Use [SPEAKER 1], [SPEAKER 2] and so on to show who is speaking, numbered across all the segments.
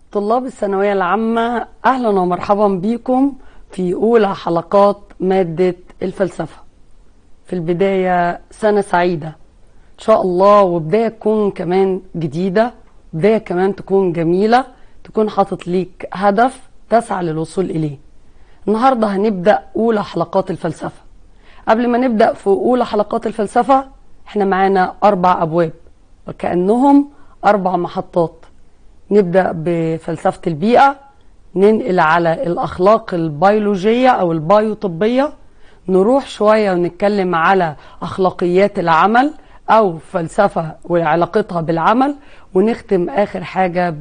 [SPEAKER 1] طلاب الثانوية العامة أهلا ومرحبا بكم في أولى حلقات مادة الفلسفة في البداية سنة سعيدة إن شاء الله وبداية تكون كمان جديدة بداية كمان تكون جميلة تكون حاطط ليك هدف تسعى للوصول إليه النهاردة هنبدأ أولى حلقات الفلسفة قبل ما نبدأ في أولى حلقات الفلسفة احنا معانا أربع أبواب وكأنهم أربع محطات نبدأ بفلسفة البيئة ننقل على الأخلاق البيولوجية أو البايوطبية نروح شوية ونتكلم على أخلاقيات العمل أو فلسفة وعلاقتها بالعمل ونختم آخر حاجة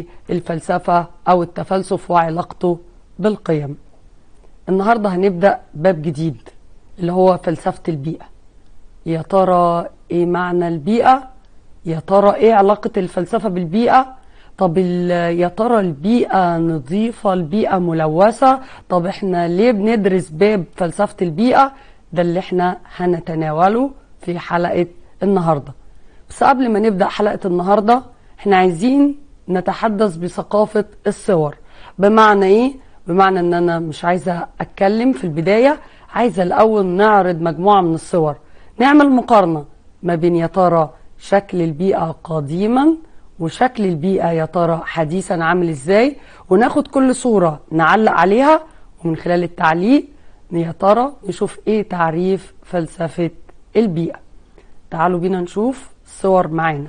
[SPEAKER 1] بالفلسفة أو التفلسف وعلاقته بالقيم النهاردة هنبدأ باب جديد اللي هو فلسفة البيئة يا ترى ايه معنى البيئة يا ترى ايه علاقة الفلسفة بالبيئة طب يا ترى البيئة نظيفة البيئة ملوثة طب احنا ليه بندرس باب فلسفة البيئة ده اللي احنا هنتناوله في حلقة النهاردة بس قبل ما نبدأ حلقة النهاردة احنا عايزين نتحدث بثقافة الصور بمعنى ايه؟ بمعنى ان انا مش عايزة اتكلم في البداية عايزة الاول نعرض مجموعة من الصور نعمل مقارنة ما بين يا ترى شكل البيئة قديما وشكل البيئة يا ترى حديثا عامل ازاي وناخد كل صورة نعلق عليها ومن خلال التعليق يا ترى نشوف ايه تعريف فلسفة البيئة تعالوا بينا نشوف صور معانا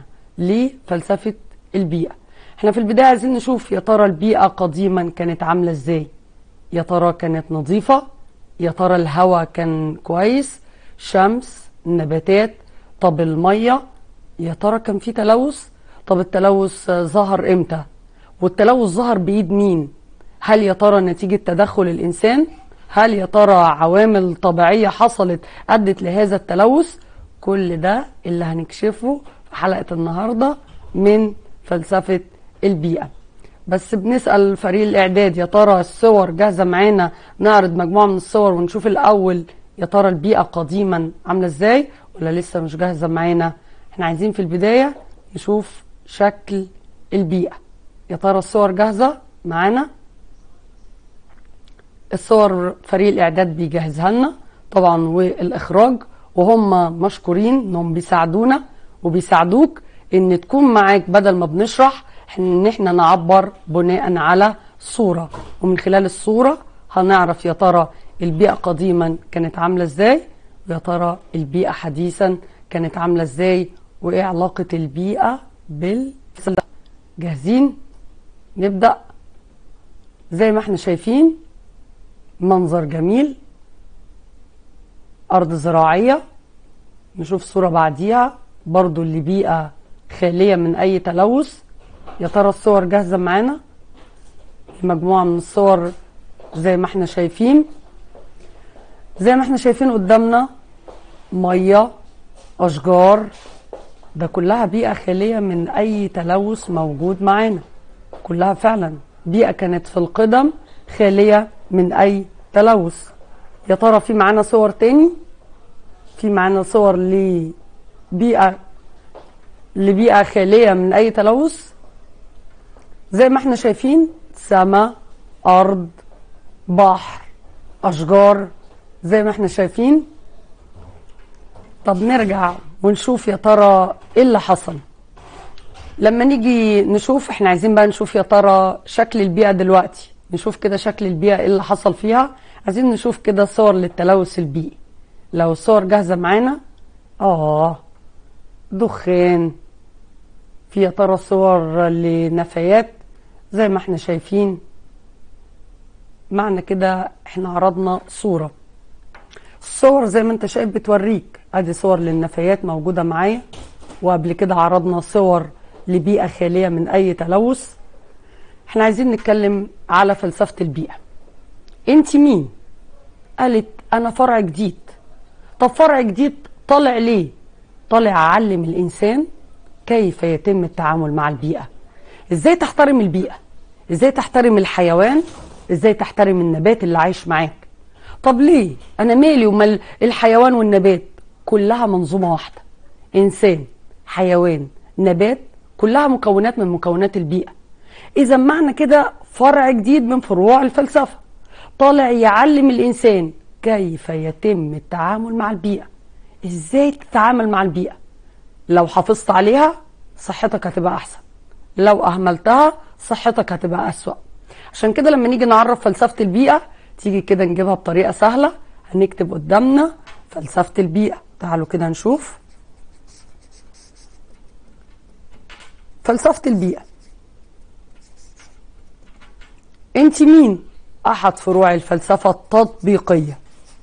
[SPEAKER 1] لفلسفة البيئة احنا في البداية عايزين نشوف يا ترى البيئة قديما كانت عاملة ازاي يا ترى كانت نظيفة يا ترى الهواء كان كويس شمس نباتات طب المية يا ترى كان في تلوث طب التلوث ظهر امتى والتلوث ظهر بايد مين هل يا ترى نتيجة تدخل الانسان هل يا ترى عوامل طبيعية حصلت ادت لهذا التلوث كل ده اللي هنكشفه في حلقة النهاردة من فلسفة البيئة بس بنسأل فريق الإعداد يا ترى الصور جاهزة معانا نعرض مجموعة من الصور ونشوف الأول يا ترى البيئة قديما عاملة ازاي ولا لسه مش جاهزة معانا احنا عايزين في البداية نشوف شكل البيئة يا ترى الصور جاهزة معانا الصور فريق الإعداد بيجهزها لنا طبعا والإخراج وهم مشكورين انهم بيساعدونا وبيساعدوك ان تكون معاك بدل ما بنشرح ان احنا نعبر بناء على صورة ومن خلال الصورة هنعرف يا ترى البيئة قديما كانت عاملة ازاي ويا ترى البيئة حديثا كانت عاملة ازاي وايه علاقة البيئة بالفلسفة جاهزين نبدأ زي ما احنا شايفين منظر جميل أرض زراعية نشوف صورة بعديها برضو اللي بيئة خالية من أي تلوث يا ترى الصور جاهزة معانا مجموعة من الصور زي ما احنا شايفين زي ما احنا شايفين قدامنا مية أشجار ده كلها بيئة خالية من أي تلوث موجود معانا كلها فعلا بيئة كانت في القدم خالية من أي تلوث يا ترى في معانا صور تاني في معانا صور لبيئة لبيئة خالية من أي تلوث زي ما احنا شايفين سماء أرض بحر أشجار زي ما احنا شايفين طب نرجع ونشوف يا ترى ايه اللي حصل لما نيجي نشوف احنا عايزين بقى نشوف يا ترى شكل البيئة دلوقتي نشوف كده شكل البيئة ايه اللي حصل فيها عايزين نشوف كده صور للتلوث البيئي لو الصور جاهزة معانا اه دخان في يا ترى صور لنفايات زي ما احنا شايفين معنى كده احنا عرضنا صورة الصور زي ما انت شايف بتوريك ادي صور للنفايات موجودة معايا وقبل كده عرضنا صور لبيئة خالية من اي تلوث احنا عايزين نتكلم على فلسفة البيئة انت مين قالت انا فرع جديد طب فرع جديد طالع ليه طالع اعلم الانسان كيف يتم التعامل مع البيئة ازاي تحترم البيئة ازاي تحترم الحيوان ازاي تحترم النبات اللي عايش معاك طب ليه انا مالي ومال الحيوان والنبات كلها منظومة واحدة انسان حيوان نبات كلها مكونات من مكونات البيئة اذا معنى كده فرع جديد من فروع الفلسفه طالع يعلم الانسان كيف يتم التعامل مع البيئه ازاي تتعامل مع البيئه لو حافظت عليها صحتك هتبقى احسن لو اهملتها صحتك هتبقى اسوأ عشان كده لما نيجي نعرف فلسفه البيئه تيجي كده نجيبها بطريقه سهله هنكتب قدامنا فلسفه البيئه تعالوا كده نشوف فلسفه البيئه انت مين احد فروع الفلسفه التطبيقيه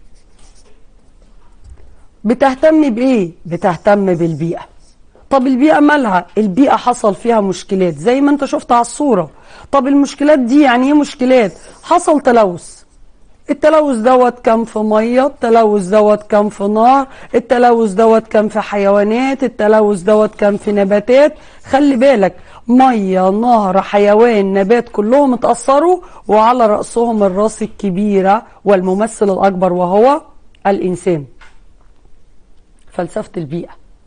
[SPEAKER 1] بتهتم بايه بتهتم بالبيئه طب البيئه مالها البيئه حصل فيها مشكلات زي ما انت شفت على الصوره طب المشكلات دي يعني ايه مشكلات حصل تلوث التلوث دوت كان في ميه التلوث دوت كان في نار التلوث دوت كان في حيوانات التلوث دوت كان في نباتات خلي بالك ميه نهر حيوان نبات كلهم اتأثروا وعلى رأسهم الراس الكبيرة والممثل الأكبر وهو الإنسان فلسفة البيئة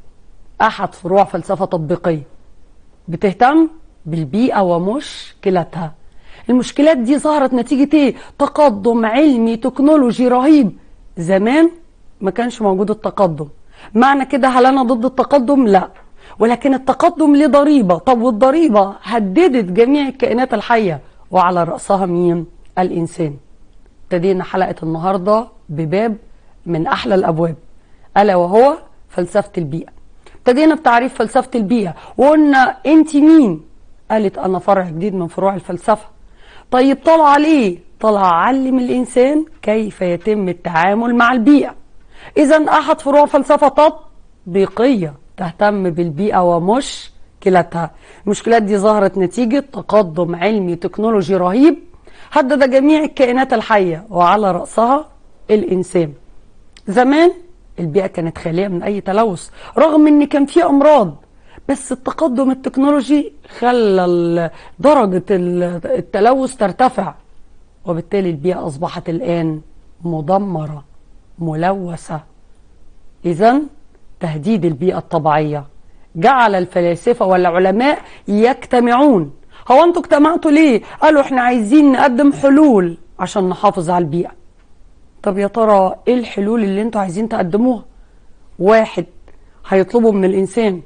[SPEAKER 1] أحد فروع فلسفة تطبيقية بتهتم بالبيئة ومشكلتها المشكلات دي ظهرت نتيجة ايه تقدم علمي تكنولوجي رهيب زمان ما كانش موجود التقدم معنى كده هل انا ضد التقدم لا ولكن التقدم ليه ضريبة طب والضريبة هددت جميع الكائنات الحية وعلى رأسها مين الإنسان ابتدينا حلقة النهاردة بباب من أحلى الأبواب ألا وهو فلسفة البيئة ابتدينا بتعريف فلسفة البيئة وقلنا أنت مين قالت أنا فرع جديد من فروع الفلسفة طيب طلع ليه طلع علم الإنسان كيف يتم التعامل مع البيئة إذا أحد فروع فلسفة تطبيقية تهتم بالبيئة ومشكلتها المشكلات دي ظهرت نتيجة تقدم علمي تكنولوجي رهيب هدد جميع الكائنات الحية وعلى رأسها الإنسان زمان البيئة كانت خالية من أي تلوث رغم إن كان في أمراض بس التقدم التكنولوجي خلى درجة التلوث ترتفع وبالتالي البيئة أصبحت الآن مدمرة ملوثة إذا تهديد البيئة الطبيعية جعل الفلاسفة والعلماء يجتمعون هو انتوا اجتمعتوا ليه؟ قالوا احنا عايزين نقدم حلول عشان نحافظ على البيئة طب يا ترى ايه الحلول اللي انتوا عايزين تقدموها؟ واحد هيطلبوا من الإنسان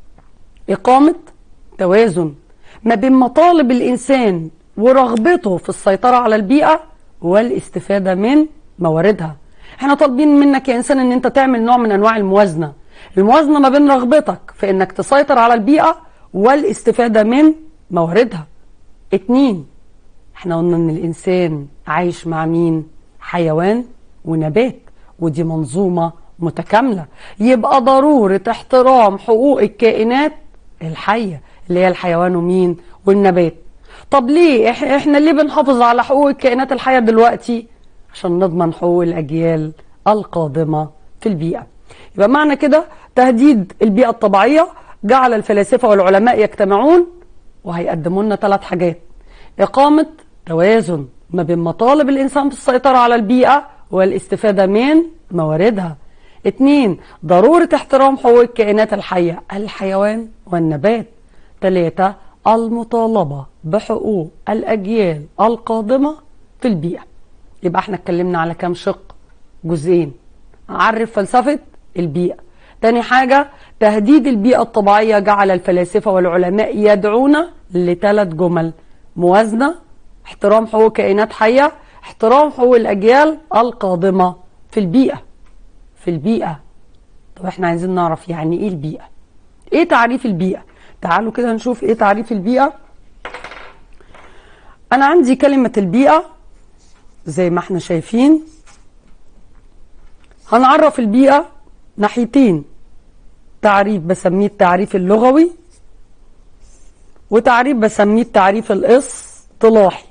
[SPEAKER 1] إقامة توازن ما بين مطالب الإنسان ورغبته في السيطرة على البيئة والاستفادة من مواردها احنا طالبين منك يا إنسان ان انت تعمل نوع من أنواع الموازنة الموازنة ما بين رغبتك في انك تسيطر على البيئة والاستفادة من مواردها اتنين احنا قلنا ان الإنسان عايش مع مين حيوان ونبات ودي منظومة متكاملة يبقى ضرورة احترام حقوق الكائنات الحية اللي هي الحيوان ومين والنبات طب ليه احنا ليه بنحافظ على حقوق الكائنات الحية دلوقتي عشان نضمن حقوق الأجيال القادمة في البيئة يبقى معنى كده تهديد البيئة الطبيعية جعل الفلاسفة والعلماء يجتمعون وهيقدموا لنا ثلاث حاجات إقامة توازن ما بين مطالب الإنسان في السيطرة على البيئة والاستفادة من مواردها اتنين ضرورة احترام حقوق الكائنات الحية الحيوان والنبات تلاتة المطالبة بحقوق الأجيال القادمة في البيئة يبقى احنا اتكلمنا على كام شق جزئين عرف فلسفة البيئة تاني حاجة تهديد البيئة الطبيعية جعل الفلاسفة والعلماء يدعون لثلاث جمل موازنة احترام حقوق كائنات حية احترام حقوق الأجيال القادمة في البيئة في البيئة طب احنا عايزين نعرف يعني ايه البيئة ايه تعريف البيئة تعالوا كده نشوف ايه تعريف البيئة انا عندي كلمة البيئة زي ما احنا شايفين هنعرف البيئة ناحيتين تعريف بسميه التعريف اللغوي وتعريف بسميه التعريف الاصطلاحي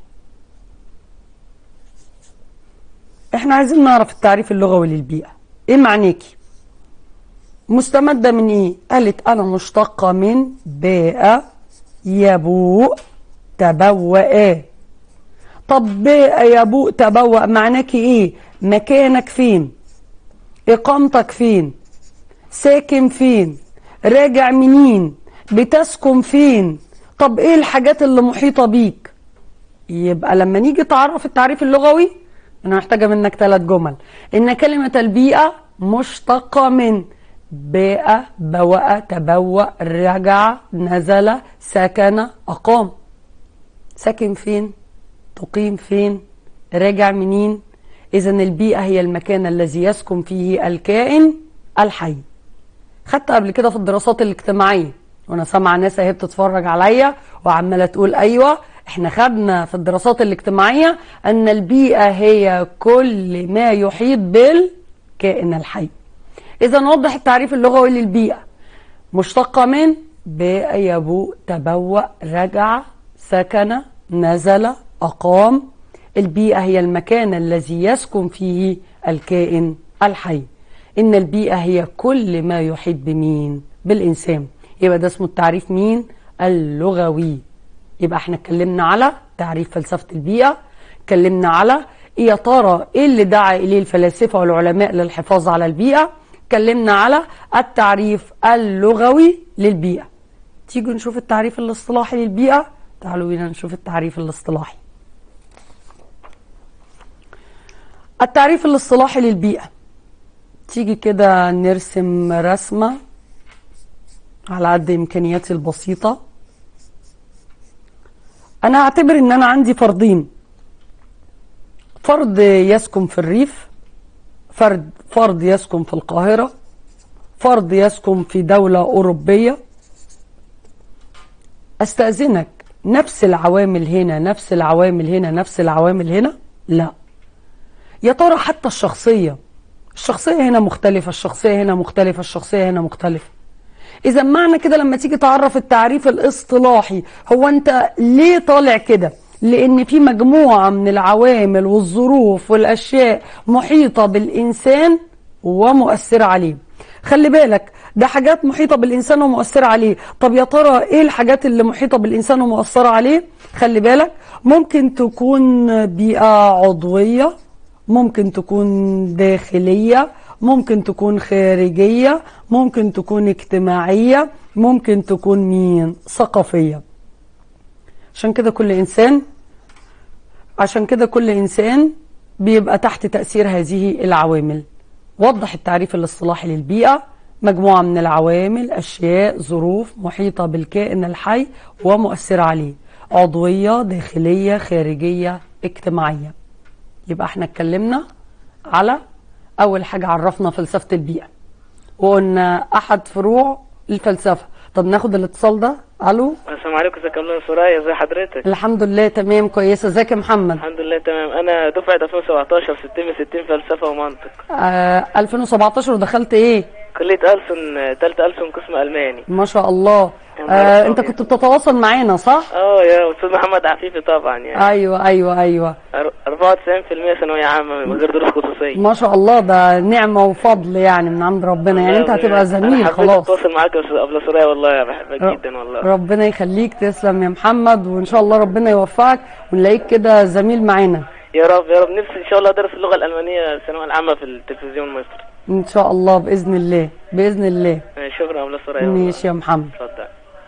[SPEAKER 1] احنا عايزين نعرف التعريف اللغوي للبيئة ايه معناكي مستمدة من ايه قالت انا مشتقة من باء يبوء تبوأ طب باء يبوء تبوأ معناكي ايه مكانك فين اقامتك فين ساكن فين راجع منين بتسكن فين طب ايه الحاجات اللي محيطة بيك يبقى لما نيجي تعرف التعريف اللغوي انا محتاجة منك ثلاث جمل ان كلمة البيئة مشتقة من باء بوأ تبوأ رجع نزل سكن أقام ساكن فين تقيم فين راجع منين إذا البيئة هي المكان الذي يسكن فيه الكائن الحي خدت قبل كده في الدراسات الاجتماعية وانا سامعة ناس اهي بتتفرج عليا وعمالة تقول ايوه احنا خدنا في الدراسات الاجتماعية ان البيئة هي كل ما يحيط بالكائن الحي اذا نوضح التعريف اللغوي للبيئة مشتقة من باء يبوء تبوأ رجع سكن نزل أقام البيئة هي المكان الذي يسكن فيه الكائن الحي إن البيئة هي كل ما يحيط بمين بالإنسان يبقى ده اسمه التعريف مين اللغوي يبقى احنا اتكلمنا على تعريف فلسفة البيئة اتكلمنا على إيه يا ترى ايه اللي دعا اليه الفلاسفة والعلماء للحفاظ على البيئة اتكلمنا على التعريف اللغوي للبيئة تيجوا نشوف التعريف الاصطلاحي للبيئة تعالوا بينا نشوف التعريف الاصطلاحي التعريف الاصطلاحي للبيئة تيجي كده نرسم رسمة على قد إمكانياتي البسيطة أنا أعتبر إن أنا عندي فردين فرد يسكن في الريف فرد فرد يسكن في القاهرة فرد يسكن في دولة أوروبية أستأذنك نفس العوامل هنا نفس العوامل هنا نفس العوامل هنا لا يا ترى حتى الشخصية الشخصية هنا مختلفة الشخصية هنا مختلفة الشخصية هنا مختلفة إذا معنى كده لما تيجي تعرف التعريف الاصطلاحي هو أنت ليه طالع كده لأن في مجموعة من العوامل والظروف والأشياء محيطة بالإنسان ومؤثرة عليه خلي بالك ده حاجات محيطة بالإنسان ومؤثرة عليه طب يا ترى إيه الحاجات اللي محيطة بالإنسان ومؤثرة عليه خلي بالك ممكن تكون بيئة عضوية ممكن تكون داخلية ممكن تكون خارجية ممكن تكون اجتماعية ممكن تكون مين ثقافية عشان كده كل إنسان عشان كده كل إنسان بيبقى تحت تأثير هذه العوامل وضح التعريف الاصطلاحي للبيئة مجموعة من العوامل أشياء ظروف محيطة بالكائن الحي ومؤثرة عليه عضوية داخلية خارجية اجتماعية يبقى احنا اتكلمنا على أول حاجة عرفنا فلسفة البيئة وقلنا أحد فروع الفلسفة طب ناخد الاتصال ده ألو
[SPEAKER 2] السلام عليكم ازيك يا الله سرايا ازي حضرتك
[SPEAKER 1] الحمد لله تمام كويسة ازيك يا محمد
[SPEAKER 2] الحمد لله تمام انا دفعه 2017 60 من 60 فلسفه ومنطق
[SPEAKER 1] آه 2017 ودخلت ايه
[SPEAKER 2] كليه ألسن ثالثه ألسن قسم الماني
[SPEAKER 1] ما شاء الله
[SPEAKER 2] يا نهار
[SPEAKER 1] آه
[SPEAKER 2] أبيض.
[SPEAKER 1] انت كنت بتتواصل معانا صح
[SPEAKER 2] اه يا استاذ محمد عفيفي طبعا يعني
[SPEAKER 1] ايوه ايوه ايوه
[SPEAKER 2] أر- 94% ثانويه عامه من غير دروس خصوصيه
[SPEAKER 1] ما شاء الله ده نعمة وفضل يعني من عند ربنا يعني انت هتبقى زميل
[SPEAKER 2] انا حبيت
[SPEAKER 1] خلاص
[SPEAKER 2] اتواصل معاك يا استاذ ابله سرايا والله بحبك
[SPEAKER 1] ر-
[SPEAKER 2] جدا والله
[SPEAKER 1] ربنا يخليك تسلم يا محمد وان شاء الله ربنا يوفقك ونلاقيك كده زميل معانا
[SPEAKER 2] يا رب يا رب نفسي ان شاء الله ادرس اللغه الالمانيه الثانويه العامه في التلفزيون المصري
[SPEAKER 1] ان شاء الله باذن الله باذن الله
[SPEAKER 2] شكرا يا ابله سرايا والله.
[SPEAKER 1] ماشي يا محمد
[SPEAKER 2] اتفضل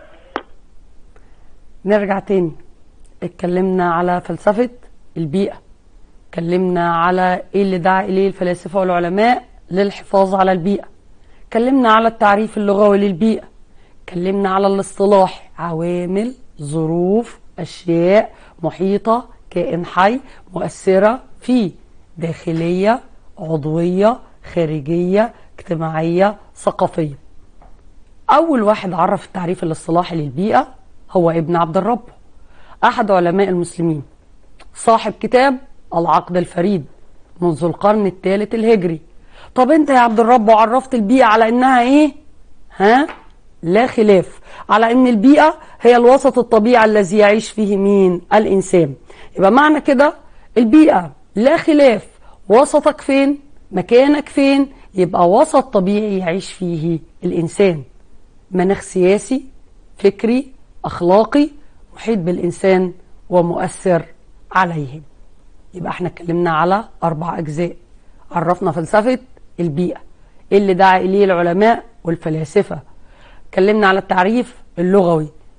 [SPEAKER 1] نرجع تاني اتكلمنا على فلسفة البيئة اتكلمنا على ايه اللي دعا اليه الفلاسفة والعلماء للحفاظ على البيئة اتكلمنا على التعريف اللغوي للبيئة اتكلمنا على الاصطلاح عوامل ظروف اشياء محيطة كائن حي مؤثرة فيه داخلية عضوية خارجية اجتماعية ثقافية أول واحد عرف التعريف الاصطلاحي للبيئة هو ابن عبد الرب أحد علماء المسلمين صاحب كتاب العقد الفريد منذ القرن الثالث الهجري طب انت يا عبد الرب عرفت البيئة على انها ايه ها لا خلاف على ان البيئة هي الوسط الطبيعي الذي يعيش فيه مين الانسان يبقى معنى كده البيئة لا خلاف وسطك فين مكانك فين يبقى وسط طبيعي يعيش فيه الانسان مناخ سياسي فكري اخلاقي محيط بالانسان ومؤثر عليه يبقى احنا اتكلمنا على اربع اجزاء عرفنا فلسفه البيئه إيه اللي دعا اليه العلماء والفلاسفه اتكلمنا على التعريف اللغوي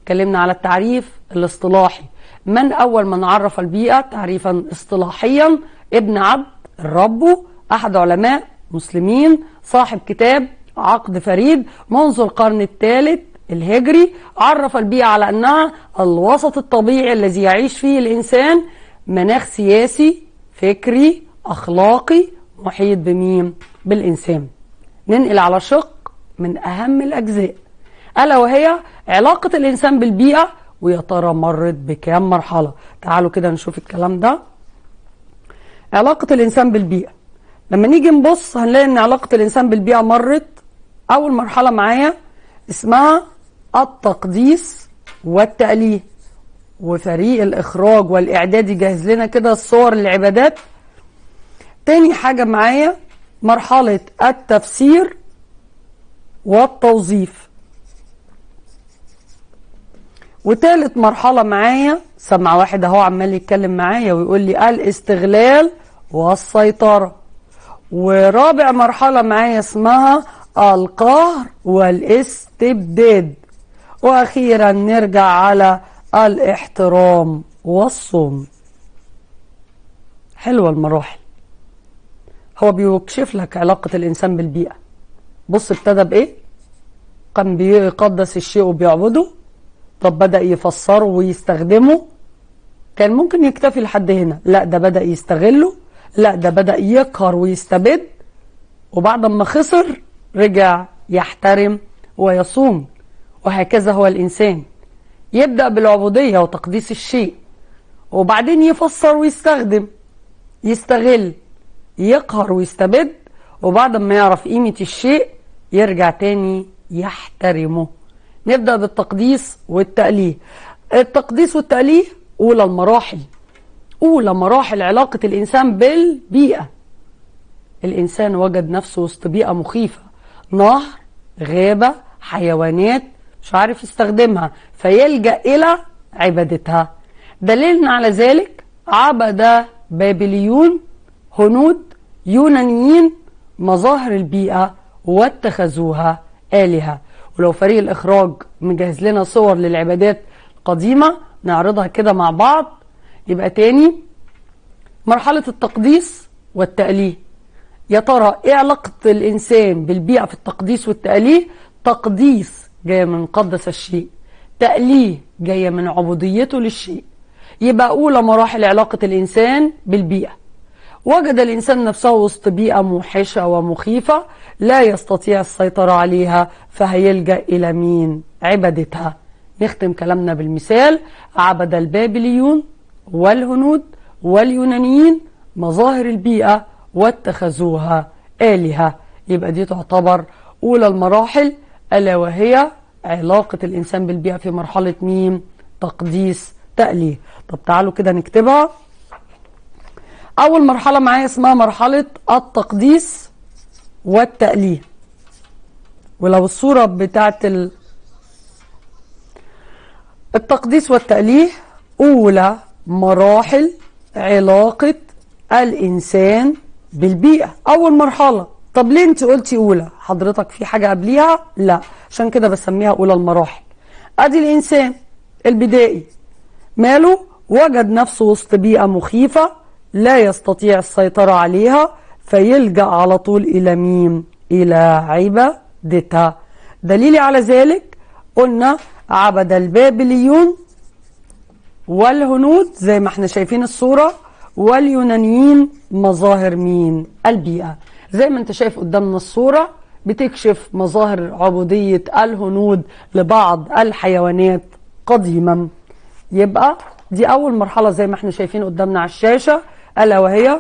[SPEAKER 1] اتكلمنا على التعريف الاصطلاحي من أول من عرف البيئة تعريفا اصطلاحيا ابن عبد الرب أحد علماء مسلمين صاحب كتاب عقد فريد منذ القرن الثالث الهجري عرف البيئة على أنها الوسط الطبيعي الذي يعيش فيه الإنسان مناخ سياسي فكري أخلاقي محيط بمين بالإنسان ننقل على شق من أهم الأجزاء ألا وهي علاقة الإنسان بالبيئة ويا ترى مرت بكام مرحلة تعالوا كده نشوف الكلام ده علاقة الإنسان بالبيئة لما نيجي نبص هنلاقي إن علاقة الإنسان بالبيئة مرت أول مرحلة معايا اسمها التقديس والتأليه وفريق الإخراج والإعداد يجهز لنا كده الصور العبادات تاني حاجة معايا مرحلة التفسير والتوظيف وتالت مرحلة معايا سمع واحد اهو عمال يتكلم معايا ويقول لي الاستغلال والسيطرة ورابع مرحلة معايا اسمها القهر والاستبداد واخيرا نرجع على الاحترام والصوم حلوة المراحل هو بيكشف لك علاقة الإنسان بالبيئة بص ابتدى بإيه كان بيقدس الشيء وبيعبده طب بدأ يفسره ويستخدمه كان ممكن يكتفي لحد هنا لا ده بدأ يستغله لا ده بدأ يقهر ويستبد وبعد ما خسر رجع يحترم ويصوم وهكذا هو الإنسان يبدأ بالعبودية وتقديس الشيء وبعدين يفسر ويستخدم يستغل يقهر ويستبد وبعد ما يعرف قيمة الشيء يرجع تاني يحترمه نبدأ بالتقديس والتأليه التقديس والتأليه أولى المراحل أولى مراحل علاقة الإنسان بالبيئة الإنسان وجد نفسه وسط بيئة مخيفة نهر غابة حيوانات مش عارف يستخدمها فيلجأ إلى عبادتها دليلنا على ذلك عبد بابليون هنود يونانيين مظاهر البيئة واتخذوها آلهة ولو فريق الإخراج مجهز لنا صور للعبادات القديمة نعرضها كده مع بعض يبقى تاني مرحلة التقديس والتأليه يا ترى ايه علاقة الإنسان بالبيئة في التقديس والتأليه تقديس جاية من قدس الشيء تأليه جاية من عبوديته للشيء يبقى أولى مراحل علاقة الإنسان بالبيئة وجد الإنسان نفسه وسط بيئة موحشة ومخيفة لا يستطيع السيطرة عليها فهيلجأ إلى مين؟ عبادتها نختم كلامنا بالمثال عبد البابليون والهنود واليونانيين مظاهر البيئة واتخذوها آلهة يبقى دي تعتبر أولى المراحل ألا وهي علاقة الإنسان بالبيئة في مرحلة مين؟ تقديس تأليه طب تعالوا كده نكتبها أول مرحلة معايا اسمها مرحلة التقديس والتأليه ولو الصورة بتاعت ال... التقديس والتأليه أولى مراحل علاقة الإنسان بالبيئة أول مرحلة طب ليه أنت قلتي أولى حضرتك في حاجة قبليها لا عشان كده بسميها أولى المراحل أدي الإنسان البدائي ماله وجد نفسه وسط بيئة مخيفة لا يستطيع السيطرة عليها فيلجأ على طول إلى مين؟ إلى عبادتها دليلي على ذلك قلنا عبد البابليون والهنود زي ما احنا شايفين الصورة واليونانيين مظاهر مين؟ البيئة زي ما انت شايف قدامنا الصورة بتكشف مظاهر عبودية الهنود لبعض الحيوانات قديما يبقى دي أول مرحلة زي ما احنا شايفين قدامنا على الشاشة ألا وهي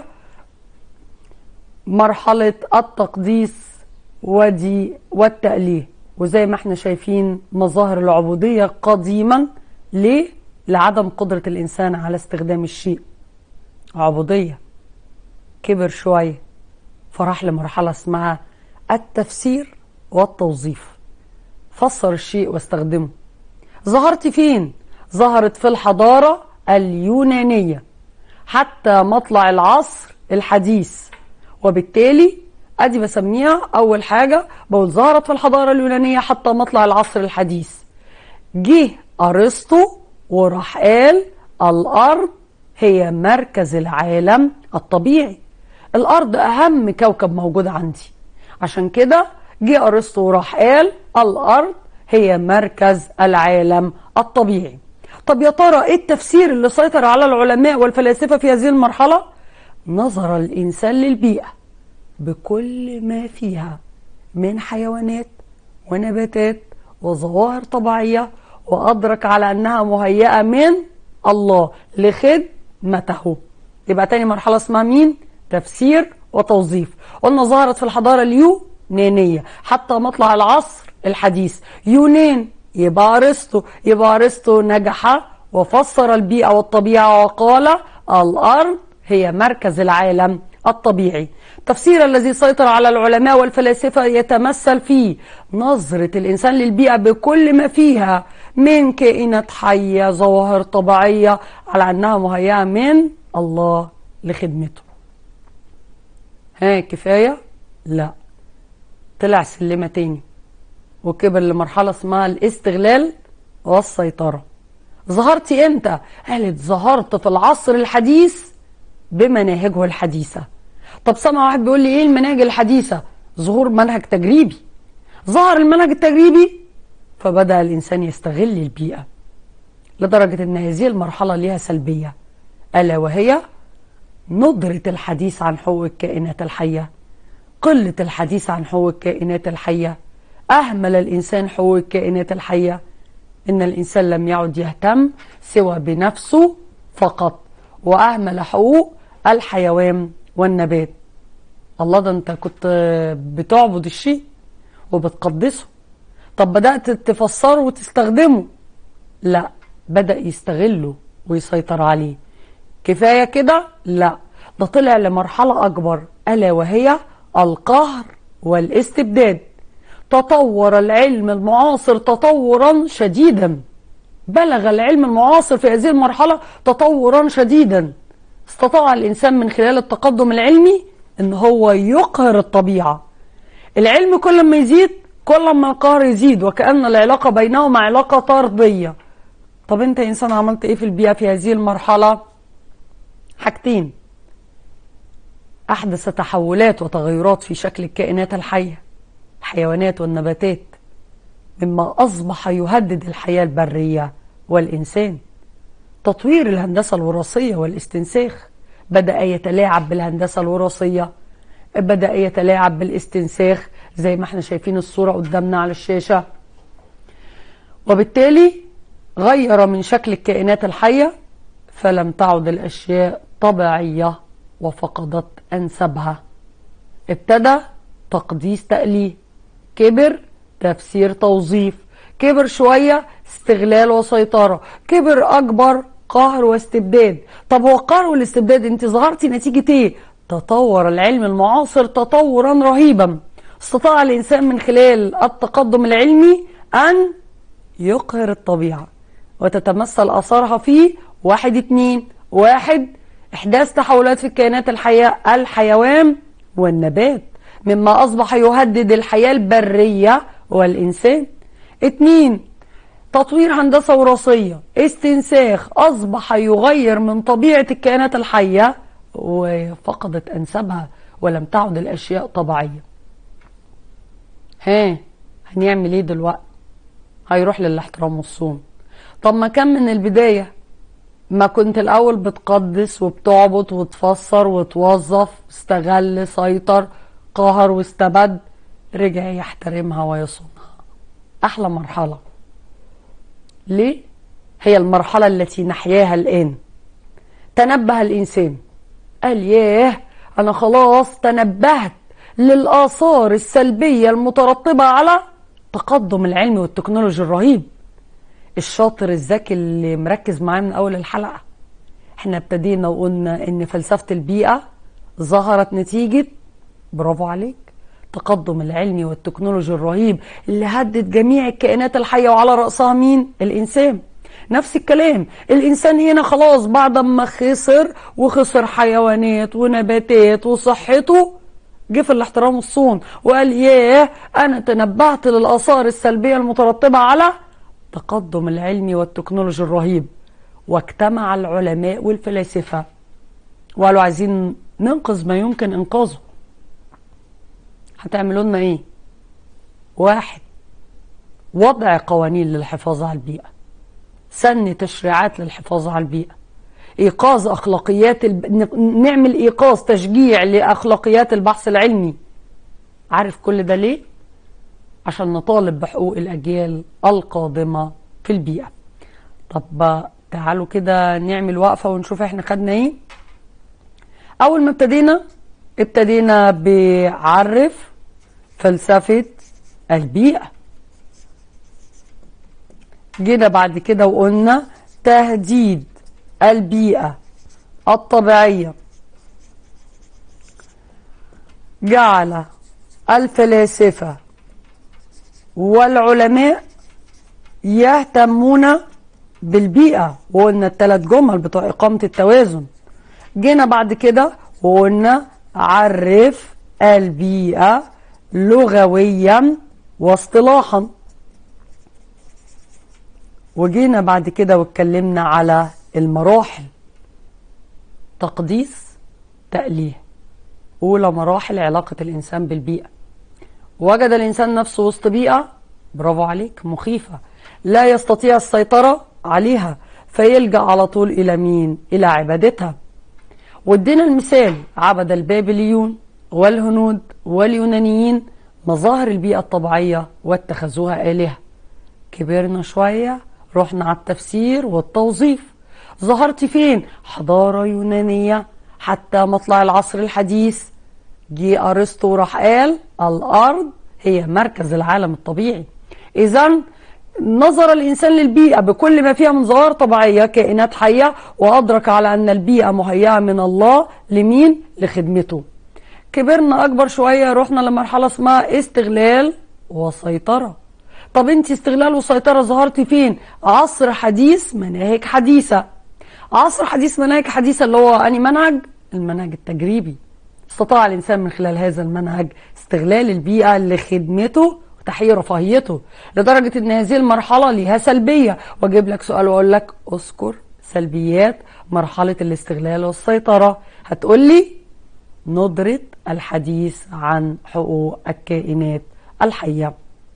[SPEAKER 1] مرحلة التقديس ودي والتأليه وزي ما احنا شايفين مظاهر العبودية قديما ليه؟ لعدم قدرة الإنسان على استخدام الشيء عبودية كبر شوية فراح لمرحلة اسمها التفسير والتوظيف فسر الشيء واستخدمه ظهرت فين؟ ظهرت في الحضارة اليونانية حتى مطلع العصر الحديث وبالتالي ادي بسميها اول حاجة بقول ظهرت في الحضارة اليونانية حتى مطلع العصر الحديث جه أرسطو وراح قال الأرض هي مركز العالم الطبيعي الأرض أهم كوكب موجود عندي عشان كده جه أرسطو وراح قال الأرض هي مركز العالم الطبيعي طب يا ترى ايه التفسير اللي سيطر على العلماء والفلاسفة في هذه المرحلة نظر الإنسان للبيئة بكل ما فيها من حيوانات ونباتات وظواهر طبيعية وأدرك على أنها مهيئة من الله لخدمته يبقى تاني مرحلة اسمها مين؟ تفسير وتوظيف قلنا ظهرت في الحضارة اليونانية حتى مطلع العصر الحديث يونان يبقى أرسطو يبقى أرسطو نجح وفسر البيئة والطبيعة وقال الأرض هي مركز العالم الطبيعي التفسير الذي سيطر على العلماء والفلاسفة يتمثل في نظرة الإنسان للبيئة بكل ما فيها من كائنات حية ظواهر طبيعية على أنها مهيئة من الله لخدمته ها كفاية؟ لا طلع سلمة تاني وكبر لمرحلة اسمها الاستغلال والسيطرة ظهرتي امتى؟ قالت ظهرت في العصر الحديث بمناهجه الحديثة طب سمع واحد بيقول لي ايه المناهج الحديثة ظهور منهج تجريبي ظهر المنهج التجريبي فبدأ الإنسان يستغل البيئة لدرجة أن هذه المرحلة لها سلبية ألا وهي ندرة الحديث عن حقوق الكائنات الحية قلة الحديث عن حقوق الكائنات الحية أهمل الإنسان حقوق الكائنات الحية إن الإنسان لم يعد يهتم سوى بنفسه فقط وأهمل حقوق الحيوان والنبات الله ده أنت كنت بتعبد الشيء وبتقدسه طب بدأت تفسره وتستخدمه لا بدأ يستغله ويسيطر عليه كفاية كده لا ده طلع لمرحلة أكبر ألا وهي القهر والاستبداد تطور العلم المعاصر تطورا شديدا بلغ العلم المعاصر في هذه المرحلة تطورا شديدا استطاع الإنسان من خلال التقدم العلمي ان هو يقهر الطبيعة العلم كل ما يزيد كل ما القهر يزيد وكأن العلاقة بينهما علاقة طردية طب انت انسان عملت ايه في البيئة في هذه المرحلة حاجتين احدث تحولات وتغيرات في شكل الكائنات الحية الحيوانات والنباتات مما اصبح يهدد الحياة البرية والانسان تطوير الهندسة الوراثية والاستنساخ بدأ يتلاعب بالهندسة الوراثية بدأ يتلاعب بالاستنساخ زي ما احنا شايفين الصورة قدامنا على الشاشة وبالتالي غير من شكل الكائنات الحية فلم تعد الأشياء طبيعية وفقدت أنسبها ابتدى تقديس تأليه كبر تفسير توظيف كبر شوية استغلال وسيطرة كبر أكبر قهر واستبداد طب هو القهر والاستبداد انت ظهرتي نتيجة ايه تطور العلم المعاصر تطورا رهيبا استطاع الإنسان من خلال التقدم العلمي أن يقهر الطبيعة وتتمثل أثارها في واحد اتنين واحد إحداث تحولات في الكائنات الحية الحيوان والنبات مما أصبح يهدد الحياة البرية والإنسان اتنين تطوير هندسة وراثية استنساخ أصبح يغير من طبيعة الكائنات الحية وفقدت أنسابها ولم تعد الأشياء طبيعية ها هنعمل ايه دلوقتي هيروح للاحترام والصون طب ما كان من البداية ما كنت الأول بتقدس وبتعبد وتفسر وتوظف استغل سيطر قهر واستبد رجع يحترمها ويصونها أحلى مرحلة ليه؟ هي المرحلة التي نحياها الآن تنبه الإنسان قال ياه أنا خلاص تنبهت للآثار السلبية المترتبة على تقدم العلم والتكنولوجي الرهيب الشاطر الذكي اللي مركز معايا من أول الحلقة احنا ابتدينا وقلنا ان فلسفة البيئة ظهرت نتيجة برافو عليك التقدم العلمي والتكنولوجي الرهيب اللي هدد جميع الكائنات الحية وعلى رأسها مين؟ الإنسان نفس الكلام الإنسان هنا خلاص بعد ما خسر وخسر حيوانات ونباتات وصحته جه في الاحترام والصون وقال ياه أنا تنبهت للآثار السلبية المترتبة على التقدم العلمي والتكنولوجي الرهيب واجتمع العلماء والفلاسفة وقالوا عايزين ننقذ ما يمكن إنقاذه هتعملوا لنا إيه؟ واحد وضع قوانين للحفاظ على البيئة سن تشريعات للحفاظ على البيئة إيقاظ أخلاقيات الب... نعمل إيقاظ تشجيع لأخلاقيات البحث العلمي عارف كل ده ليه؟ عشان نطالب بحقوق الأجيال القادمة في البيئة طب تعالوا كده نعمل وقفة ونشوف احنا خدنا ايه أول ما ابتدينا ابتدينا بعرف فلسفة البيئة جينا بعد كده وقلنا تهديد البيئة الطبيعية جعل الفلاسفة والعلماء يهتمون بالبيئة وقلنا الثلاث جمل بتوع إقامة التوازن جينا بعد كده وقلنا عرف البيئة لغويا واصطلاحا وجينا بعد كده واتكلمنا على المراحل تقديس تأليه أولى مراحل علاقة الإنسان بالبيئة وجد الإنسان نفسه وسط بيئة برافو عليك مخيفة لا يستطيع السيطرة عليها فيلجأ على طول إلى مين؟ إلى عبادتها وادينا المثال عبد البابليون والهنود واليونانيين مظاهر البيئة الطبيعية واتخذوها آلهة كبرنا شوية رحنا على التفسير والتوظيف ظهرت فين حضارة يونانية حتى مطلع العصر الحديث جه أرسطو راح قال الأرض هي مركز العالم الطبيعي إذا نظر الإنسان للبيئة بكل ما فيها من ظواهر طبيعية كائنات حية وأدرك على أن البيئة مهيئة من الله لمين؟ لخدمته كبرنا أكبر شوية رحنا لمرحلة اسمها استغلال وسيطرة طب انت استغلال وسيطرة ظهرتي فين؟ عصر حديث مناهج حديثة عصر حديث مناهج حديثة اللي هو أني منهج؟ المنهج التجريبي استطاع الإنسان من خلال هذا المنهج استغلال البيئة لخدمته وتحقيق رفاهيته لدرجة أن هذه المرحلة ليها سلبية وأجيب لك سؤال وأقول لك أذكر سلبيات مرحلة الاستغلال والسيطرة هتقول لي ندرة الحديث عن حقوق الكائنات الحية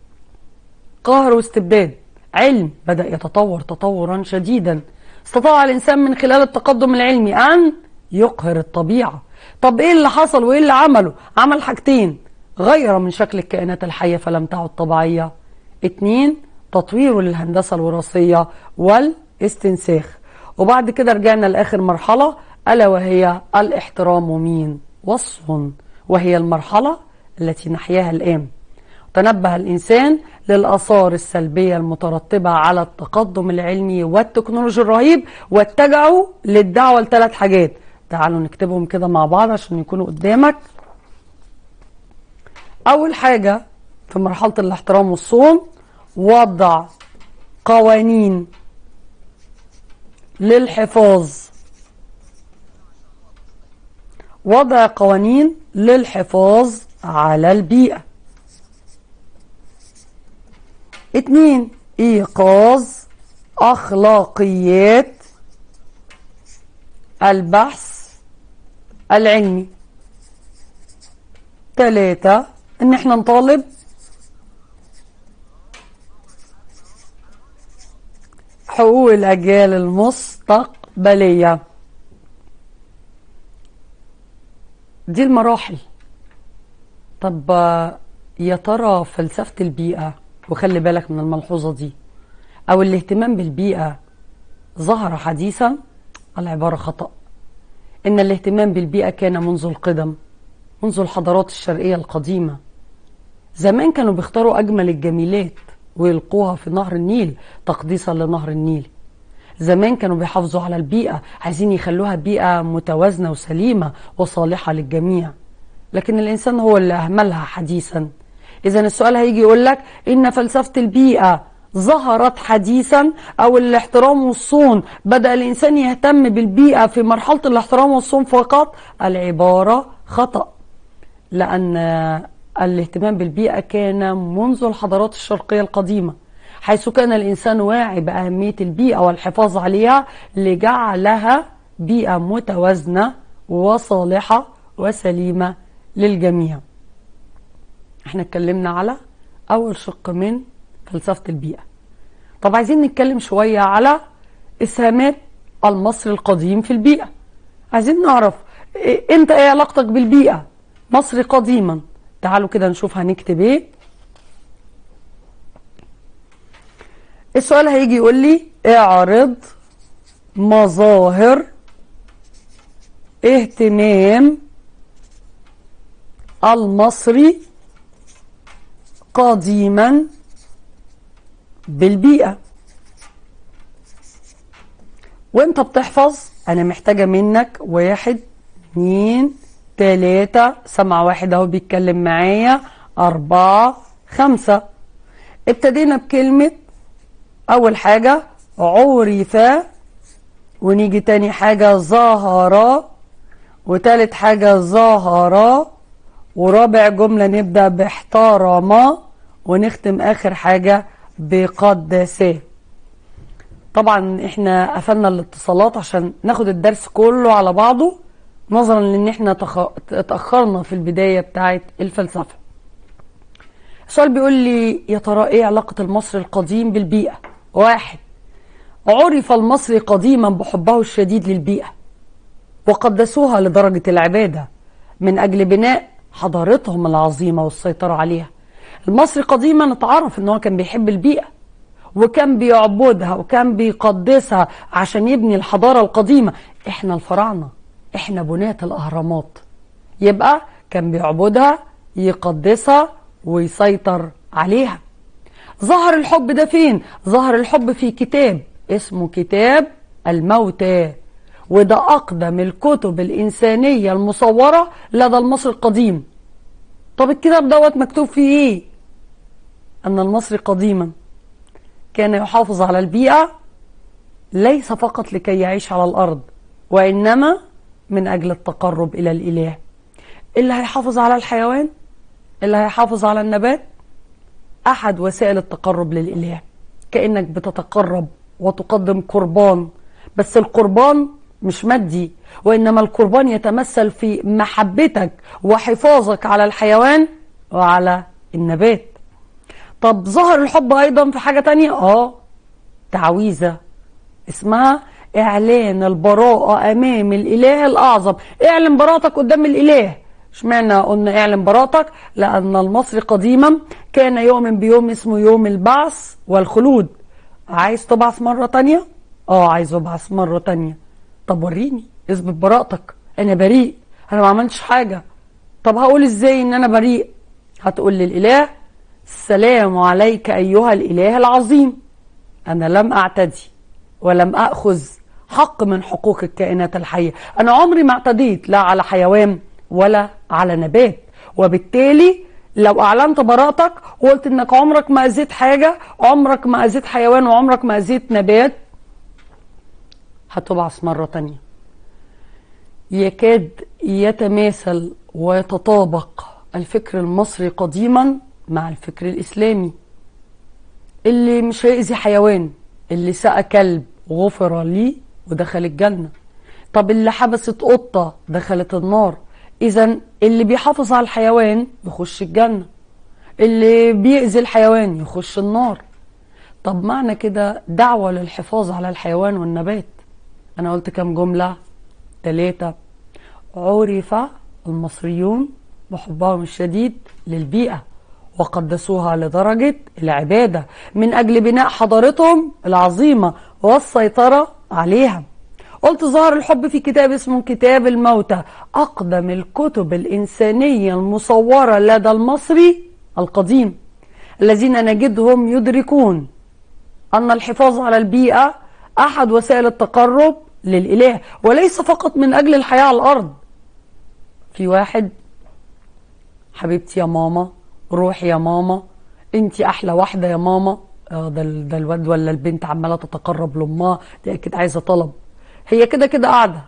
[SPEAKER 1] قهر واستبداد علم بدأ يتطور تطورا شديدا استطاع الإنسان من خلال التقدم العلمي أن يقهر الطبيعة طب إيه اللي حصل وإيه اللي عمله عمل حاجتين غير من شكل الكائنات الحية فلم تعد طبيعية اتنين تطويره للهندسة الوراثية والاستنساخ وبعد كده رجعنا لآخر مرحلة ألا وهي الاحترام ومين والصون وهي المرحلة التي نحياها الآن تنبه الإنسان للآثار السلبية المترتبة على التقدم العلمي والتكنولوجي الرهيب واتجهوا للدعوة لثلاث حاجات تعالوا نكتبهم كده مع بعض عشان يكونوا قدامك أول حاجة في مرحلة الاحترام والصون وضع قوانين للحفاظ وضع قوانين للحفاظ على البيئة اتنين ايقاظ اخلاقيات البحث العلمي تلاتة ان احنا نطالب حقوق الاجيال المستقبلية دي المراحل طب يا ترى فلسفة البيئة وخلي بالك من الملحوظة دي أو الاهتمام بالبيئة ظهر حديثا العبارة خطأ إن الاهتمام بالبيئة كان منذ القدم منذ الحضارات الشرقية القديمة زمان كانوا بيختاروا أجمل الجميلات ويلقوها في نهر النيل تقديسا لنهر النيل زمان كانوا بيحافظوا على البيئة عايزين يخلوها بيئة متوازنة وسليمة وصالحة للجميع لكن الإنسان هو اللي أهملها حديثا إذا السؤال هيجي يقول لك إن فلسفة البيئة ظهرت حديثا أو الاحترام والصون بدأ الإنسان يهتم بالبيئة في مرحلة الاحترام والصون فقط العبارة خطأ لأن الاهتمام بالبيئة كان منذ الحضارات الشرقية القديمة حيث كان الإنسان واعي بأهمية البيئة والحفاظ عليها لجعلها بيئة متوازنة وصالحة وسليمة للجميع احنا اتكلمنا على أول شق من فلسفة البيئة طب عايزين نتكلم شوية على إسهامات المصري القديم في البيئة عايزين نعرف إيه- انت ايه علاقتك بالبيئة مصري قديما تعالوا كده نشوف هنكتب ايه السؤال هيجي يقول لي اعرض مظاهر اهتمام المصري قديما بالبيئة وانت بتحفظ انا محتاجة منك واحد اتنين تلاتة سمع واحد اهو بيتكلم معايا اربعة خمسة ابتدينا بكلمة اول حاجة عرف ونيجي تاني حاجة ظهر وتالت حاجة ظهر ورابع جملة نبدأ باحترم ونختم آخر حاجة بقدساه طبعا احنا قفلنا الاتصالات عشان ناخد الدرس كله على بعضه نظرا لان احنا تخ... اتأخرنا في البداية بتاعت الفلسفة السؤال بيقول لي يا ترى ايه علاقة المصري القديم بالبيئة واحد عرف المصري قديما بحبه الشديد للبيئة وقدسوها لدرجة العبادة من أجل بناء حضارتهم العظيمة والسيطرة عليها المصري قديما اتعرف ان هو كان بيحب البيئة وكان بيعبدها وكان بيقدسها عشان يبني الحضارة القديمة احنا الفراعنة احنا بناة الأهرامات يبقى كان بيعبدها يقدسها ويسيطر عليها ظهر الحب ده فين ظهر الحب في كتاب اسمه كتاب الموتى وده أقدم الكتب الإنسانية المصورة لدى المصري القديم طب الكتاب دوت مكتوب فيه ايه أن المصري قديما كان يحافظ على البيئة ليس فقط لكي يعيش على الأرض وإنما من أجل التقرب إلى الإله اللي هيحافظ على الحيوان اللي هيحافظ على النبات أحد وسائل التقرب للإله كأنك بتتقرب وتقدم قربان بس القربان مش مادي وإنما القربان يتمثل في محبتك وحفاظك على الحيوان وعلى النبات طب ظهر الحب أيضا في حاجة تانية آه تعويذة اسمها إعلان البراءة أمام الإله الأعظم اعلن براءتك قدام الإله اشمعنى قلنا اعلن براءتك لأن المصري قديما كان يؤمن بيوم اسمه يوم البعث والخلود عايز تبعث مرة تانية؟ اه عايز ابعث مرة تانية طب وريني اثبت براءتك انا بريء انا ما عملتش حاجة طب هقول ازاي ان انا بريء هتقول للإله السلام عليك أيها الإله العظيم أنا لم أعتدي ولم أخذ حق من حقوق الكائنات الحية أنا عمري ما اعتديت لا على حيوان ولا على نبات وبالتالي لو أعلنت براءتك وقلت إنك عمرك ما أذيت حاجة عمرك ما أذيت حيوان وعمرك ما أذيت نبات هتبعث مرة تانية يكاد يتماثل ويتطابق الفكر المصري قديما مع الفكر الإسلامي اللي مش هيأذي حيوان اللي سقى كلب غفر ليه ودخل الجنة طب اللي حبست قطة دخلت النار إذا اللي بيحافظ على الحيوان يخش الجنة اللي بيأذي الحيوان يخش النار طب معنى كده دعوة للحفاظ على الحيوان والنبات أنا قلت كام جملة ثلاثة عرف المصريون بحبهم الشديد للبيئة وقدسوها لدرجة العبادة من أجل بناء حضارتهم العظيمة والسيطرة عليها قلت ظهر الحب في كتاب اسمه كتاب الموتى أقدم الكتب الإنسانية المصورة لدى المصري القديم الذين نجدهم يدركون أن الحفاظ على البيئة أحد وسائل التقرب للإله وليس فقط من أجل الحياة على الأرض في واحد حبيبتي يا ماما روحي يا ماما انتي احلى واحده يا ماما اه ده ال- ده الواد ولا البنت عماله تتقرب لامها دي اكيد عايزه طلب هي كده كده قاعده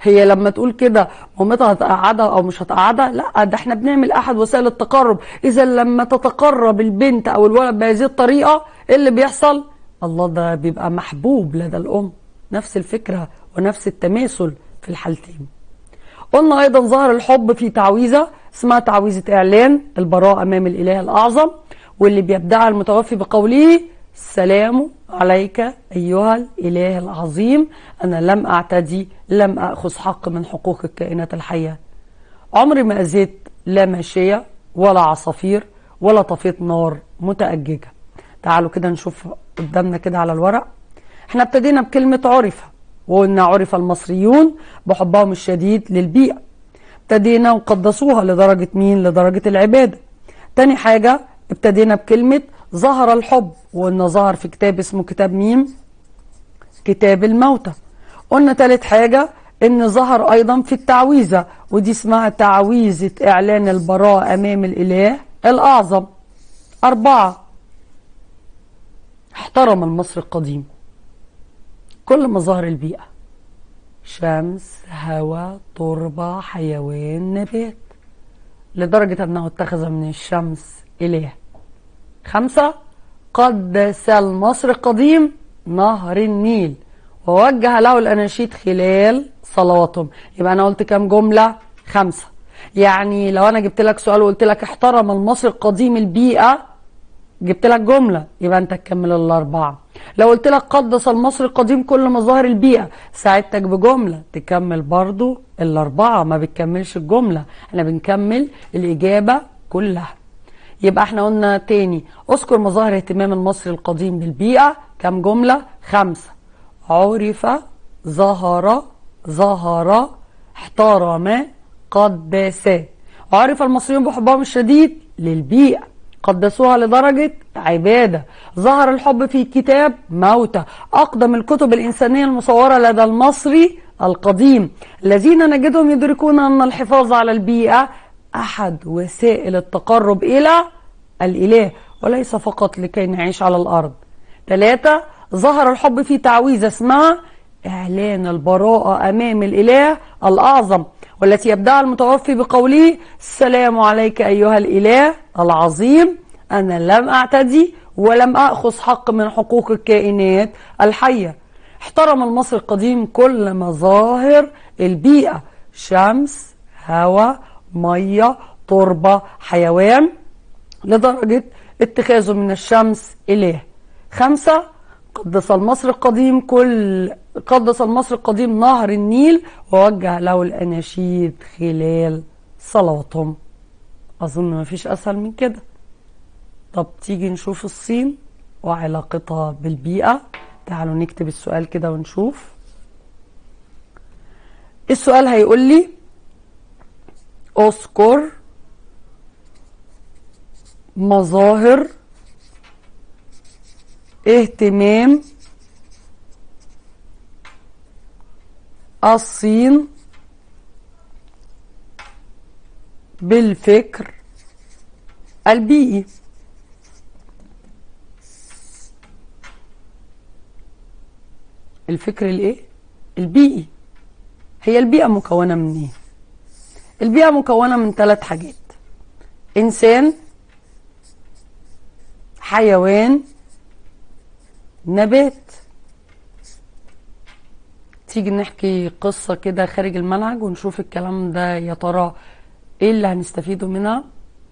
[SPEAKER 1] هي لما تقول كده مامتها هتقعدها او مش هتقعدها لا ده احنا بنعمل احد وسائل التقرب اذا لما تتقرب البنت او الولد بهذه الطريقه ايه اللي بيحصل الله ده بيبقى محبوب لدى الام نفس الفكره ونفس التماثل في الحالتين قلنا ايضا ظهر الحب في تعويذه اسمها تعويذه اعلان البراءه امام الاله الاعظم واللي بيبدعها المتوفي بقوله السلام عليك ايها الاله العظيم انا لم اعتدي لم اخذ حق من حقوق الكائنات الحيه عمري ما اذيت لا ماشيه ولا عصافير ولا طفيت نار متأججة تعالوا كده نشوف قدامنا كده على الورق احنا ابتدينا بكلمة عرف وقلنا عرف المصريون بحبهم الشديد للبيئة ابتدينا وقدسوها لدرجة مين لدرجة العبادة تاني حاجة ابتدينا بكلمة ظهر الحب وقلنا ظهر في كتاب اسمه كتاب مين كتاب الموتى قلنا تالت حاجة ان ظهر ايضا في التعويذة ودي اسمها تعويذة اعلان البراء امام الاله الاعظم اربعة احترم المصري القديم كل مظاهر البيئة شمس هواء تربة حيوان نبات لدرجة أنه اتخذ من الشمس إله خمسة قدس المصري القديم نهر النيل ووجه له الأناشيد خلال صلواتهم يبقى أنا قلت كام جملة خمسة يعني لو أنا جبت لك سؤال وقلت لك احترم المصري القديم البيئة جبت لك جملة يبقى أنت تكمل الأربعة لو قلت لك قدس المصري القديم كل مظاهر البيئة ساعدتك بجملة تكمل برضو الأربعة ما بتكملش الجملة احنا بنكمل الإجابة كلها يبقى احنا قلنا تاني اذكر مظاهر اهتمام المصري القديم بالبيئة كم جملة خمسة عرف ظهر ظهر احترم قدس عرف المصريون بحبهم الشديد للبيئة قدسوها لدرجة عبادة ظهر الحب في كتاب موتى أقدم الكتب الإنسانية المصورة لدى المصري القديم الذين نجدهم يدركون أن الحفاظ على البيئة أحد وسائل التقرب إلى الإله وليس فقط لكي نعيش على الأرض ثلاثة ظهر الحب في تعويذة اسمها إعلان البراءة أمام الإله الأعظم والتي يبدأ المتوفي بقوله السلام عليك أيها الإله العظيم أنا لم أعتدي ولم أخذ حق من حقوق الكائنات الحية احترم المصري القديم كل مظاهر البيئة شمس هواء مية تربة حيوان لدرجة اتخاذه من الشمس إله خمسة قدس المصري القديم كل قدس المصري القديم نهر النيل ووجه له الأناشيد خلال صلاتهم أظن ما فيش أسهل من كده طب تيجي نشوف الصين وعلاقتها بالبيئة تعالوا نكتب السؤال كده ونشوف السؤال هيقول لي اذكر مظاهر اهتمام الصين بالفكر البيئي الفكر الايه البيئي هي البيئة مكونة من ايه البيئة مكونة من ثلاث حاجات انسان حيوان نبات تيجي نحكي قصة كده خارج المنهج ونشوف الكلام ده يا ترى ايه اللي هنستفيده منها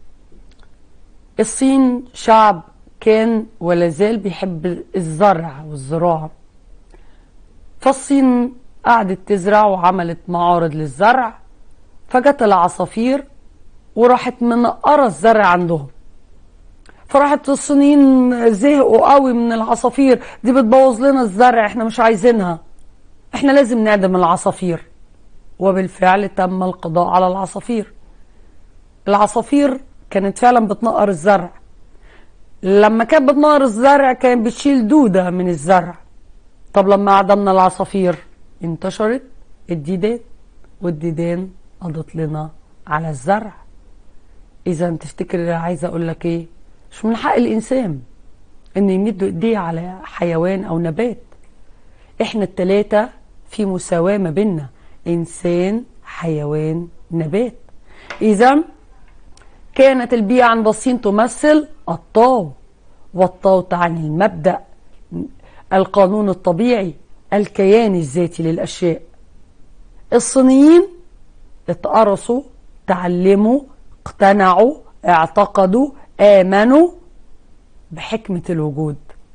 [SPEAKER 1] الصين شعب كان ولا زال بيحب الزرع والزراعة فالصين قعدت تزرع وعملت معارض للزرع فجت العصافير وراحت منقرة الزرع عندهم فراحت الصينيين زهقوا قوي من العصافير دي بتبوظ لنا الزرع احنا مش عايزينها احنا لازم نعدم العصافير وبالفعل تم القضاء على العصافير العصافير كانت فعلا بتنقر الزرع لما كانت بتنقر الزرع كانت بتشيل دودة من الزرع طب لما عدمنا العصافير انتشرت الديدان والديدان قضت لنا على الزرع اذا تفتكر عايزه اقول لك ايه مش من حق الانسان ان يمد ايديه على حيوان او نبات احنا التلاتة في مساواة ما بيننا إنسان حيوان نبات إذا كانت البيئة عند الصين تمثل الطاو والطاو تعني المبدأ القانون الطبيعي الكيان الذاتي للأشياء الصينيين اتقرصوا تعلموا اقتنعوا اعتقدوا آمنوا بحكمة الوجود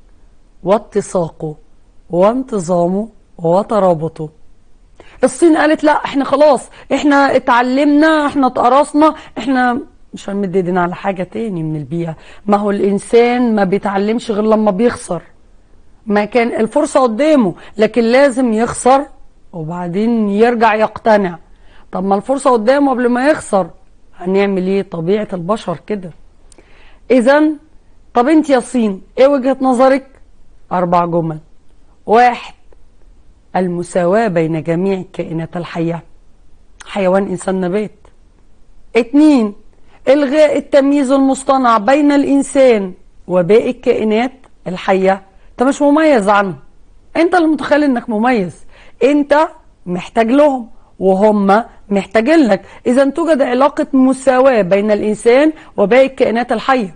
[SPEAKER 1] واتساقه وانتظامه وترابطه الصين قالت لا احنا خلاص احنا اتعلمنا احنا اتقرصنا احنا مش هنمد ايدينا على حاجة تاني من البيئة ما هو الانسان ما بيتعلمش غير لما بيخسر ما كان الفرصة قدامه لكن لازم يخسر وبعدين يرجع يقتنع طب ما الفرصة قدامه قبل ما يخسر هنعمل ايه طبيعة البشر كده اذا طب انت يا صين ايه وجهة نظرك اربع جمل واحد المساواة بين جميع الكائنات الحية حيوان انسان نبات اتنين الغاء التمييز المصطنع بين الانسان وباقي الكائنات الحية انت مش مميز عنه انت اللي متخيل انك مميز انت محتاج لهم وهم محتاجين لك اذا توجد علاقة مساواة بين الانسان وباقي الكائنات الحية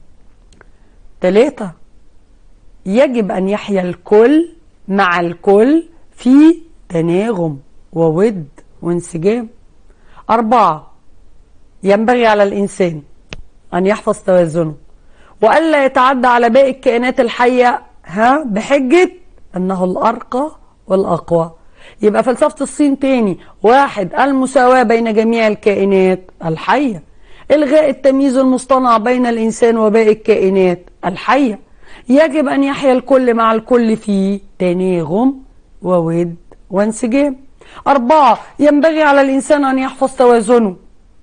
[SPEAKER 1] ثلاثة يجب ان يحيا الكل مع الكل في تناغم وود وانسجام أربعة ينبغي على الإنسان أن يحفظ توازنه وألا يتعدى على باقي الكائنات الحية ها بحجة أنه الأرقى والأقوى يبقى فلسفة الصين تاني واحد المساواة بين جميع الكائنات الحية إلغاء التمييز المصطنع بين الإنسان وباقي الكائنات الحية يجب أن يحيا الكل مع الكل في تناغم وود وانسجام أربعة ينبغي على الإنسان أن يحفظ توازنه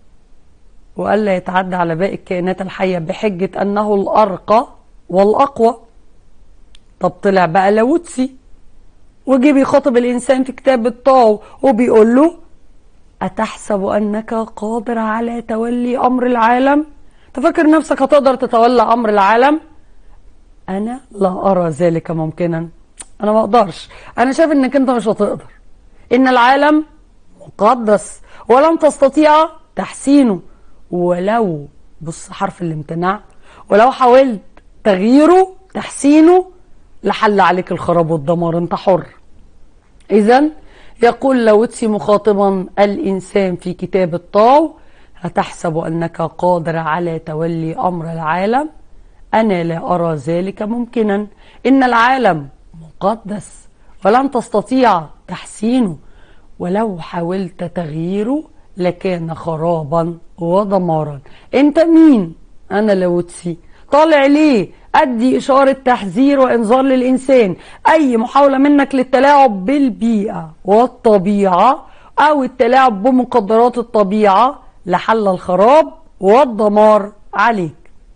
[SPEAKER 1] وألا يتعدى على باقي الكائنات الحية بحجة أنه الأرقى والأقوى طب طلع بقى لاوتسي وجي بيخاطب الإنسان في كتاب الطاو وبيقول له أتحسب أنك قادر على تولي أمر العالم تفكر نفسك هتقدر تتولى أمر العالم أنا لا أرى ذلك ممكنا أنا ما أقدرش أنا شايف أنك أنت مش هتقدر إن العالم مقدس ولن تستطيع تحسينه ولو بص حرف الامتناع ولو حاولت تغييره تحسينه لحل عليك الخراب والدمار انت حر اذا يقول لاوتسي مخاطبا الانسان في كتاب الطاو هتحسب انك قادر على تولي امر العالم انا لا ارى ذلك ممكنا ان العالم مقدس ولن تستطيع تحسينه ولو حاولت تغييره لكان خرابا ودمارا انت مين انا لاوتسي طالع ليه ادي اشاره تحذير وانذار للانسان اي محاوله منك للتلاعب بالبيئه والطبيعه او التلاعب بمقدرات الطبيعه لحل الخراب والدمار عليك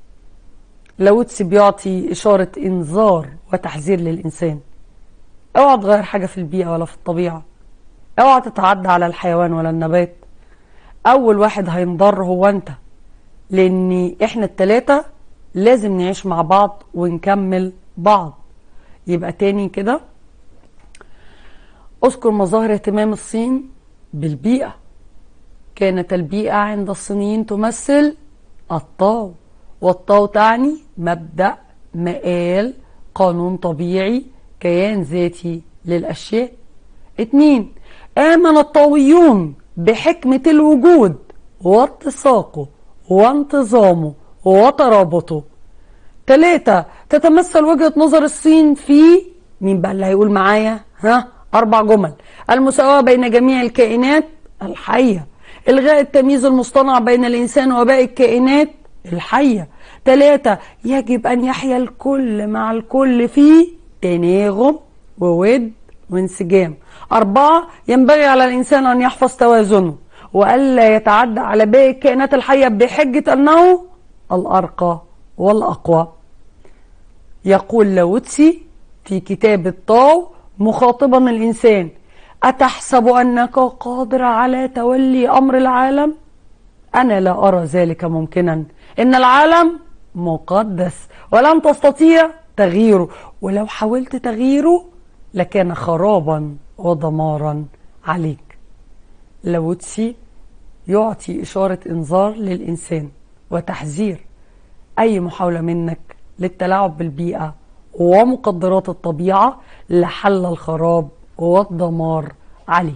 [SPEAKER 1] لاوتسي بيعطي اشاره انذار وتحذير للانسان اوعى تغير حاجه في البيئه ولا في الطبيعه اوعى تتعدى على الحيوان ولا النبات اول واحد هينضر هو انت لان احنا التلاتة لازم نعيش مع بعض ونكمل بعض يبقى تاني كده اذكر مظاهر اهتمام الصين بالبيئة كانت البيئة عند الصينيين تمثل الطاو والطاو تعني مبدأ مآل قانون طبيعي كيان ذاتي للأشياء اتنين آمن الطاويون بحكمة الوجود واتساقه وانتظامه وترابطه ثلاثة تتمثل وجهة نظر الصين في مين بقى اللي هيقول معايا ها أربع جمل المساواة بين جميع الكائنات الحية إلغاء التمييز المصطنع بين الإنسان وباقي الكائنات الحية ثلاثة يجب أن يحيا الكل مع الكل في تناغم وود وانسجام أربعة ينبغي على الإنسان أن يحفظ توازنه وألا يتعدى على باقي الكائنات الحية بحجة أنه الأرقى والأقوى يقول لاوتسي في كتاب الطاو مخاطبا الإنسان أتحسب أنك قادر على تولي أمر العالم؟ أنا لا أرى ذلك ممكنا إن العالم مقدس ولن تستطيع تغييره ولو حاولت تغييره لكان خرابا ودمارا عليك لاوتسي يعطي إشارة إنذار للإنسان وتحذير أي محاولة منك للتلاعب بالبيئة ومقدرات الطبيعة لحل الخراب والدمار عليك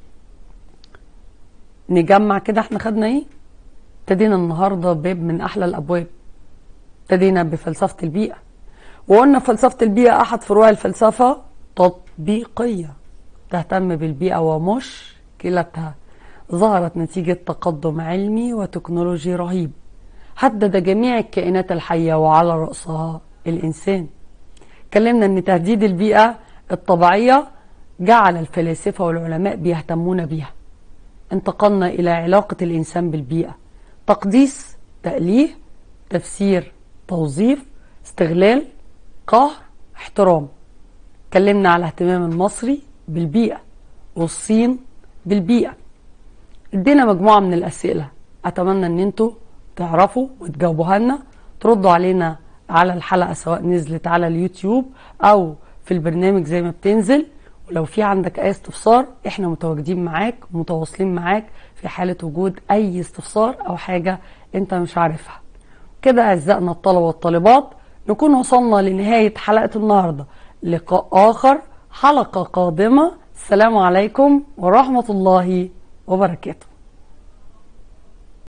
[SPEAKER 1] نجمع كده احنا خدنا ايه ابتدينا النهارده باب من احلى الابواب ابتدينا بفلسفه البيئه وقلنا فلسفه البيئه احد فروع الفلسفه تطبيقيه تهتم بالبيئه ومشكلتها ظهرت نتيجه تقدم علمي وتكنولوجي رهيب هدد جميع الكائنات الحيه وعلى راسها الانسان اتكلمنا ان تهديد البيئه الطبيعيه جعل الفلاسفه والعلماء بيهتمون بيها انتقلنا إلى علاقة الإنسان بالبيئة تقديس تأليه تفسير توظيف استغلال قهر احترام اتكلمنا على اهتمام المصري بالبيئة والصين بالبيئة ادينا مجموعة من الأسئلة أتمنى أن انتوا تعرفوا وتجاوبوها لنا تردوا علينا على الحلقة سواء نزلت على اليوتيوب أو في البرنامج زي ما بتنزل ولو في عندك اي استفسار احنا متواجدين معاك متواصلين معاك في حالة وجود اي استفسار او حاجة انت مش عارفها كده اعزائنا الطلبة والطالبات نكون وصلنا لنهاية حلقة النهاردة لقاء اخر حلقة قادمة السلام عليكم ورحمة الله وبركاته